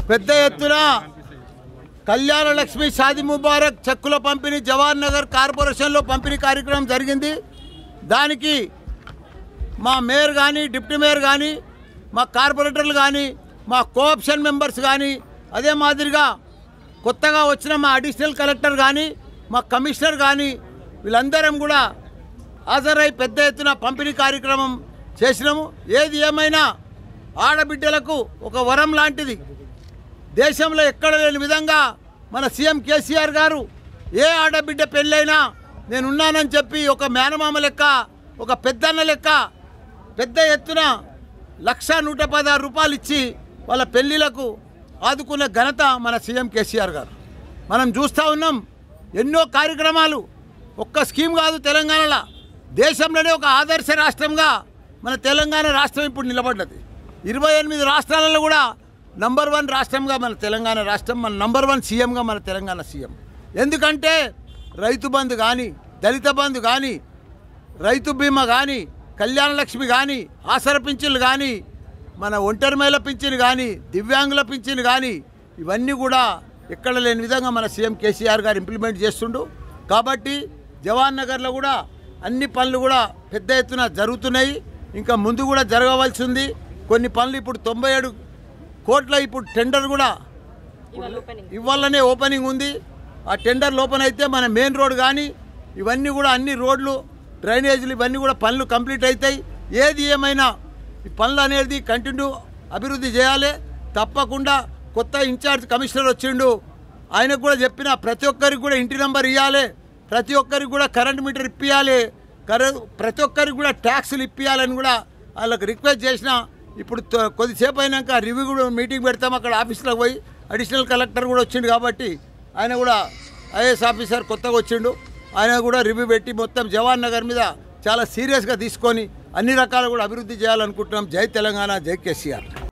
పెద్ద ఎత్తున కళ్యాణ లక్ష్మి షాది ముబారక్ చెక్కుల పంపిణీ జవహర్ నగర్ కార్పొరేషన్లో పంపిణీ కార్యక్రమం జరిగింది దానికి మా మేయర్ కానీ డిప్యూటీ మేయర్ కానీ మా కార్పొరేటర్లు కానీ మా కోఆప్షన్ మెంబర్స్ కానీ అదే మాదిరిగా కొత్తగా వచ్చిన మా అడిషనల్ కలెక్టర్ కానీ మా కమిషనర్ కానీ వీళ్ళందరం కూడా హాజరై పెద్ద ఎత్తున పంపిణీ కార్యక్రమం చేసినాము ఏది ఏమైనా ఆడబిడ్డలకు ఒక వరం లాంటిది దేశంలో ఎక్కడ లేని విధంగా మన సీఎం కేసీఆర్ గారు ఏ ఆడబిడ్డ పెళ్ళైనా నేనున్నానని చెప్పి ఒక మేనమామ లెక్క ఒక పెద్దన్న లెక్క పెద్ద ఎత్తున లక్ష నూట పదహారు రూపాయలు ఇచ్చి వాళ్ళ పెళ్ళిళ్ళకు ఆదుకున్న ఘనత మన సీఎం కేసీఆర్ గారు మనం చూస్తూ ఉన్నాం ఎన్నో కార్యక్రమాలు ఒక్క స్కీమ్ కాదు తెలంగాణలో దేశంలోనే ఒక ఆదర్శ రాష్ట్రంగా మన తెలంగాణ రాష్ట్రం ఇప్పుడు నిలబడ్డది ఇరవై ఎనిమిది రాష్ట్రాలలో కూడా నంబర్ వన్ రాష్ట్రంగా మన తెలంగాణ రాష్ట్రం మన నంబర్ వన్ సీఎంగా మన తెలంగాణ సీఎం ఎందుకంటే రైతు బంధు కానీ దళిత బంధు కానీ రైతు బీమా కానీ కళ్యాణ లక్ష్మి కానీ ఆసర పింఛన్లు కానీ మన ఒంటరి మహిళ పింఛన్ కానీ దివ్యాంగుల పింఛన్ కానీ ఇవన్నీ కూడా ఎక్కడ లేని విధంగా మన సీఎం కేసీఆర్ గారు ఇంప్లిమెంట్ చేస్తుండు కాబట్టి జవాన్ నగర్లో కూడా అన్ని పనులు కూడా పెద్ద ఎత్తున జరుగుతున్నాయి ఇంకా ముందు కూడా జరగవలసి ఉంది కొన్ని పనులు ఇప్పుడు తొంభై ఏడు కోట్ల ఇప్పుడు టెండర్ కూడా ఇవాళనే ఓపెనింగ్ ఉంది ఆ టెండర్ ఓపెన్ అయితే మన మెయిన్ రోడ్ కానీ ఇవన్నీ కూడా అన్ని రోడ్లు డ్రైనేజీలు ఇవన్నీ కూడా పనులు కంప్లీట్ అవుతాయి ఏది ఏమైనా ఈ పనులు అనేది కంటిన్యూ అభివృద్ధి చేయాలి తప్పకుండా కొత్త ఇన్ఛార్జ్ కమిషనర్ వచ్చిండు ఆయనకు కూడా చెప్పిన ప్రతి ఒక్కరికి కూడా ఇంటి నెంబర్ ఇవ్వాలి ప్రతి ఒక్కరికి కూడా కరెంట్ మీటర్ ఇప్పియాలి కర ప్రతి ఒక్కరికి కూడా ట్యాక్సులు ఇప్పియాలని కూడా వాళ్ళకి రిక్వెస్ట్ చేసిన ఇప్పుడు త- కొద్దిసేపు అయినాక రివ్యూ కూడా మీటింగ్ పెడతాం అక్కడ ఆఫీస్లోకి పోయి అడిషనల్ కలెక్టర్ కూడా వచ్చిండు కాబట్టి ఆయన కూడా ఐఏఎస్ ఆఫీసర్ కొత్తగా వచ్చిండు ఆయన కూడా రివ్యూ పెట్టి మొత్తం జవాన్ నగర్ మీద చాలా సీరియస్గా తీసుకొని అన్ని రకాలు కూడా అభివృద్ధి చేయాలనుకుంటున్నాం జై తెలంగాణ జై కేసీఆర్